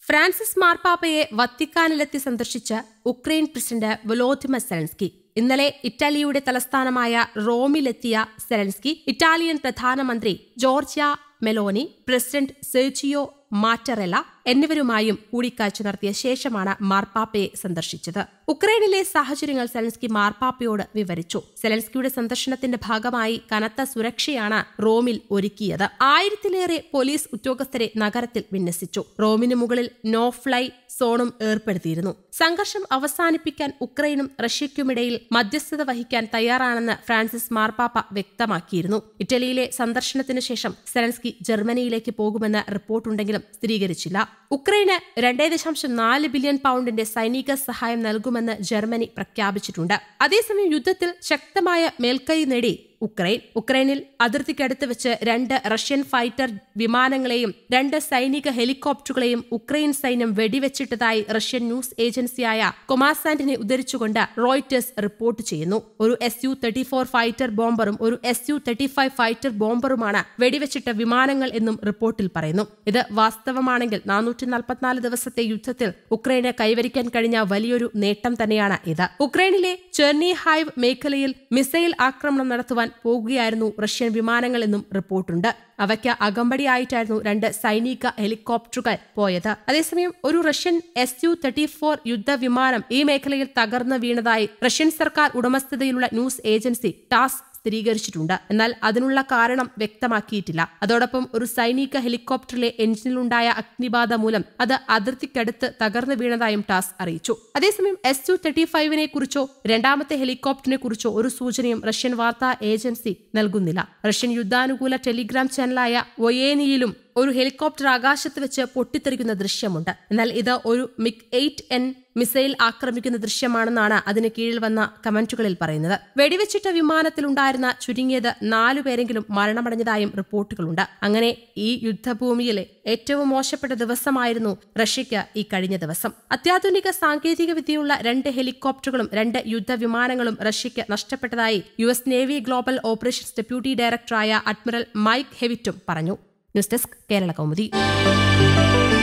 Francis മാർപ്പാപ്പയെ വത്തിക്കാനിലെത്തി സന്ദർശിച്ച Ukraine president വൊലോദിമർ Zelensky ഇന്നലെ ഇറ്റലിയുടെ തലസ്ഥാനമായ റോമിലെത്തിയ സെലൻസ്കി ഇറ്റാലിയൻ പ്രധാനമന്ത്രി Giorgia Meloni president Sergio Mattarella എന്നിവരുമായും കൂടിക്കാഴ്ച നടത്തിയ ശേഷമാണ് മാർപ്പാപ്പയെ സന്ദർശിച്ചത് ഉക്രൈനിലെ സാഹചര്യങ്ങൾ സെലൻസ്കി മാർപ്പാപ്പയോട് വിവരിച്ചു സെലൻസ്കിയുടെ സന്ദർശനത്തിന്റെ ഭാഗമായി കനത്ത സുരക്ഷയാണ് റോമിൽ ഒരുക്കിയത് ആയിരത്തിലേറെ പോലീസ് ഉദ്യോഗസ്ഥരെ നഗരത്തിൽ വിന്യസിച്ചു റോമിന് മുകളിൽ നോ ഫ്ലൈ സോണും ഏർപ്പെടുത്തിയിരുന്നു സംഘർഷം അവസാനിപ്പിക്കാൻ ഉക്രൈനും റഷ്യയ്ക്കുമിടയിൽ മധ്യസ്ഥത വഹിക്കാൻ തയ്യാറാണെന്ന് ഫ്രാൻസിസ് മാർപ്പാപ്പ വ്യക്തമാക്കിയിരുന്നു ഇറ്റലിയിലെ സന്ദർശനത്തിന് ശേഷം സെലൻസ്കി ജർമ്മനിയിലേക്ക് പോകുമെന്ന് റിപ്പോർട്ടുണ്ടെങ്കിലും സ്ഥിരീകരിച്ചില്ല ഉക്രൈന് രണ്ടേ ദശാംശം നാല് ബില്യൺ പൗണ്ടിന്റെ സൈനിക സഹായം നൽകുമെന്ന് ജർമ്മനി പ്രഖ്യാപിച്ചിട്ടുണ്ട് അതേസമയം യുദ്ധത്തിൽ ശക്തമായ മേൽക്കൈ നേടി ഉക്രൈൻ ഉക്രൈനിൽ അതിർത്തിക്കടുത്ത് വെച്ച് രണ്ട് റഷ്യൻ ഫൈറ്റർ വിമാനങ്ങളെയും രണ്ട് സൈനിക ഹെലികോപ്റ്ററുകളെയും ഉക്രൈൻ സൈന്യം വെടിവെച്ചിട്ടതായി റഷ്യൻ ന്യൂസ് ഏജൻസിയായ കൊമാസാൻഡിനെ ഉദ്ധരിച്ചുകൊണ്ട് റോയിറ്റേഴ്സ് റിപ്പോർട്ട് ചെയ്യുന്നു ഒരു S U thirty four fighter ബോംബറും ഒരു S U thirty five fighter ബോംബറുമാണ് വെടിവെച്ചിട്ട വിമാനങ്ങൾ എന്നും റിപ്പോർട്ടിൽ പറയുന്നു ഇത് വാസ്തവമാണെങ്കിൽ നാനൂറ്റി നാൽപ്പത്തിനാല് ദിവസത്തെ യുദ്ധത്തിൽ ഉക്രൈന് കൈവരിക്കാൻ കഴിഞ്ഞ വലിയൊരു നേട്ടം തന്നെയാണ് ഇത് ഉക്രൈനിലെ ചെർണി ഹൈവ് മേഖലയിൽ മിസൈൽ ആക്രമണം നടത്തുവാൻ പോകുകയായിരുന്നു റഷ്യൻ വിമാനങ്ങൾ എന്നും റിപ്പോർട്ടുണ്ട് അവയ്ക്ക് അകമ്പടിയായിട്ടായിരുന്നു രണ്ട് സൈനിക ഹെലികോപ്റ്ററുകൾ പോയത് അതേസമയം ഒരു Russian S U thirty four യുദ്ധവിമാനം ഈ മേഖലയിൽ തകർന്നു വീണതായി റഷ്യൻ സർക്കാർ ഉടമസ്ഥതയിലുള്ള ന്യൂസ് ഏജൻസി ടാസ് സ്ഥിരീകരിച്ചിട്ടുണ്ട് എന്നാൽ അതിനുള്ള കാരണം വ്യക്തമാക്കിയിട്ടില്ല അതോടൊപ്പം ഒരു സൈനിക ഹെലികോപ്റ്ററിലെ എഞ്ചിനിലുണ്ടായ അഗ്നിബാധ മൂലം അത് അതിർത്തിക്കടുത്ത് തകർന്നു വീണതായും ടാസ് അറിയിച്ചു അതേസമയം എസ് യു തേർട്ടി ഫൈവിനെ കുറിച്ചോ രണ്ടാമത്തെ ഹെലികോപ്റ്ററിനെ കുറിച്ചോ ഒരു സൂചനയും റഷ്യൻ വാർത്താ ഏജൻസി നൽകുന്നില്ല റഷ്യൻ യുദ്ധാനുകൂല ടെലിഗ്രാം ചാനലായ ഒയേനിയിലും ഒരു ഹെലികോപ്റ്റർ ആകാശത്ത് വെച്ച് പൊട്ടിത്തെറിക്കുന്ന ദൃശ്യമുണ്ട് എന്നാൽ ഇത് ഒരു മിഗ് എയ്റ്റ് എൻ മിസൈൽ ആക്രമിക്കുന്ന ദൃശ്യമാണെന്നാണ് അതിന് കീഴിൽ വന്ന കമന്റുകളിൽ പറയുന്നത് വെടിവെച്ചിട്ട വിമാനത്തിലുണ്ടായിരുന്ന ചുരുങ്ങിയത് നാലുപേരെങ്കിലും മരണമടഞ്ഞതായും റിപ്പോർട്ടുകളുണ്ട് അങ്ങനെ ഈ യുദ്ധഭൂമിയിലെ ഏറ്റവും മോശപ്പെട്ട ദിവസമായിരുന്നു റഷ്യയ്ക്ക് ഈ കഴിഞ്ഞ ദിവസം അത്യാധുനിക സാങ്കേതിക വിദ്യയുള്ള രണ്ട് ഹെലികോപ്റ്ററുകളും രണ്ട് യുദ്ധവിമാനങ്ങളും റഷ്യയ്ക്ക് നഷ്ടപ്പെട്ടതായി U S navy global operations deputy ഡയറക്ടറായ അഡ്മിറൽ മൈക്ക് ഹെവിറ്റും പറഞ്ഞു ന്യൂസ് ഡെസ്ക് കേരള കൗമുദി